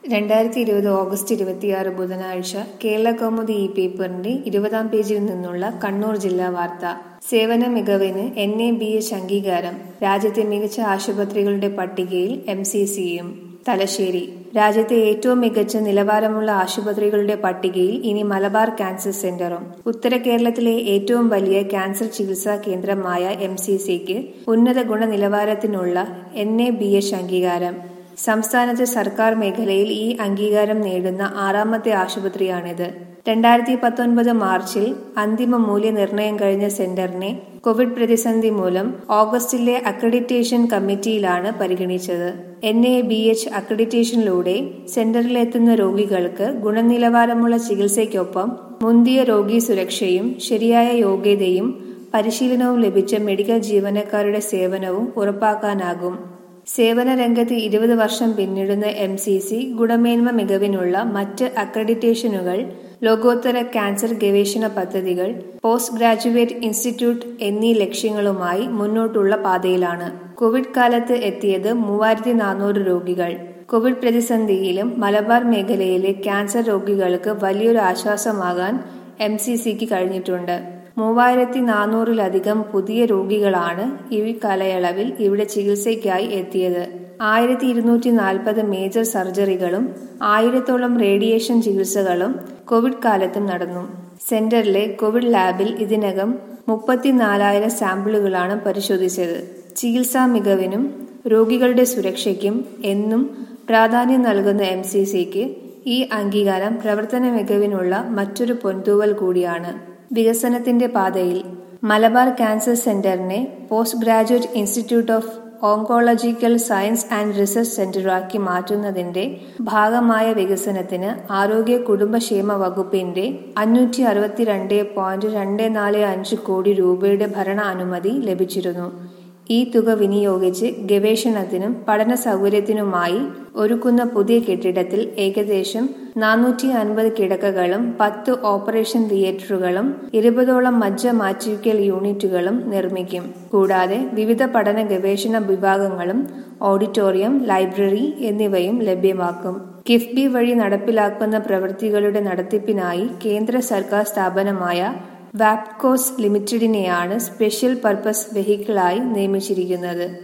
രണ്ടായിരത്തി ഇരുപത് ഓഗസ്റ്റ് ഇരുപത്തിയാറ് ബുധനാഴ്ച കേരളകൗമുദി ഈ പേപ്പറിന്റെ ഇരുപതാം പേജിൽ നിന്നുള്ള കണ്ണൂർ ജില്ലാ വാർത്ത സേവന മികവിന് എൻ എ ബി എച്ച് അംഗീകാരം രാജ്യത്തെ മികച്ച ആശുപത്രികളുടെ പട്ടികയിൽ എം സി സിയും തലശ്ശേരി രാജ്യത്തെ ഏറ്റവും മികച്ച നിലവാരമുള്ള ആശുപത്രികളുടെ പട്ടികയിൽ ഇനി മലബാർ ക്യാൻസർ സെന്ററും ഉത്തര കേരളത്തിലെ ഏറ്റവും വലിയ ക്യാൻസർ ചികിത്സാ കേന്ദ്രമായ എം സി സിക്ക് ഉന്നത ഗുണനിലവാരത്തിനുള്ള എൻ എ ബി എച്ച് അംഗീകാരം സംസ്ഥാനത്തെ സർക്കാർ മേഖലയിൽ ഈ അംഗീകാരം നേടുന്ന ആറാമത്തെ ആശുപത്രിയാണിത് രണ്ടായിരത്തി പത്തൊൻപത് മാർച്ചിൽ അന്തിമ മൂല്യനിർണ്ണയം കഴിഞ്ഞ സെന്ററിനെ കോവിഡ് പ്രതിസന്ധി മൂലം ഓഗസ്റ്റിലെ അക്രഡിറ്റേഷൻ കമ്മിറ്റിയിലാണ് പരിഗണിച്ചത് എൻ എ ബി എച്ച് അക്രഡിറ്റേഷനിലൂടെ സെന്ററിലെത്തുന്ന രോഗികൾക്ക് ഗുണനിലവാരമുള്ള ചികിത്സയ്ക്കൊപ്പം മുന്തിയ രോഗി സുരക്ഷയും ശരിയായ യോഗ്യതയും പരിശീലനവും ലഭിച്ച മെഡിക്കൽ ജീവനക്കാരുടെ സേവനവും ഉറപ്പാക്കാനാകും സേവന രംഗത്ത് ഇരുപത് വർഷം പിന്നിടുന്ന എം സി സി ഗുണമേന്മ മികവിനുള്ള മറ്റ് അക്രഡിറ്റേഷനുകൾ ലോകോത്തര ക്യാൻസർ ഗവേഷണ പദ്ധതികൾ പോസ്റ്റ് ഗ്രാജുവേറ്റ് ഇൻസ്റ്റിറ്റ്യൂട്ട് എന്നീ ലക്ഷ്യങ്ങളുമായി മുന്നോട്ടുള്ള പാതയിലാണ് കോവിഡ് കാലത്ത് എത്തിയത് മൂവായിരത്തി നാനൂറ് രോഗികൾ കോവിഡ് പ്രതിസന്ധിയിലും മലബാർ മേഖലയിലെ ക്യാൻസർ രോഗികൾക്ക് വലിയൊരു ആശ്വാസമാകാൻ എം സി സിക്ക് കഴിഞ്ഞിട്ടുണ്ട് മൂവായിരത്തി നാനൂറിലധികം പുതിയ രോഗികളാണ് ഈ കാലയളവിൽ ഇവിടെ ചികിത്സയ്ക്കായി എത്തിയത് ആയിരത്തി ഇരുന്നൂറ്റി നാൽപ്പത് മേജർ സർജറികളും ആയിരത്തോളം റേഡിയേഷൻ ചികിത്സകളും കോവിഡ് കാലത്തും നടന്നു സെന്ററിലെ കോവിഡ് ലാബിൽ ഇതിനകം മുപ്പത്തിനാലായിരം സാമ്പിളുകളാണ് പരിശോധിച്ചത് ചികിത്സാ മികവിനും രോഗികളുടെ സുരക്ഷയ്ക്കും എന്നും പ്രാധാന്യം നൽകുന്ന എം സി സിക്ക് ഈ അംഗീകാരം പ്രവർത്തന മികവിനുള്ള മറ്റൊരു പൊൻതൂവൽ കൂടിയാണ് വികസനത്തിന്റെ പാതയിൽ മലബാർ ക്യാൻസർ സെന്ററിനെ post graduate institute of oncological science and research സെന്ററാക്കി മാറ്റുന്നതിന്റെ ഭാഗമായ വികസനത്തിന് ആരോഗ്യ കുടുംബക്ഷേമ വകുപ്പിന്റെ അഞ്ഞൂറ്റി അറുപത്തിരണ്ട് പോയിന്റ് രണ്ട് നാല് അഞ്ച് കോടി രൂപയുടെ ഭരണ അനുമതി ലഭിച്ചിരുന്നു ഈ തുക വിനിയോഗിച്ച് ഗവേഷണത്തിനും പഠന സൗകര്യത്തിനുമായി ഒരുക്കുന്ന പുതിയ കെട്ടിടത്തിൽ ഏകദേശം നാനൂറ്റി അൻപത് കിടക്കകളും പത്ത് ഓപ്പറേഷൻ തിയേറ്ററുകളും ഇരുപതോളം മജ്ജ മാറ്റിവയ്ക്കൽ യൂണിറ്റുകളും നിർമ്മിക്കും കൂടാതെ വിവിധ പഠന ഗവേഷണ വിഭാഗങ്ങളും ഓഡിറ്റോറിയം ലൈബ്രറി എന്നിവയും ലഭ്യമാക്കും കിഫ്ബി വഴി നടപ്പിലാക്കുന്ന പ്രവൃത്തികളുടെ നടത്തിപ്പിനായി കേന്ദ്ര സർക്കാർ സ്ഥാപനമായ വാപ്കോസ് ലിമിറ്റഡിനെയാണ് സ്പെഷ്യൽ പർപ്പസ് വെഹിക്കിളായി നിയമിച്ചിരിക്കുന്നത്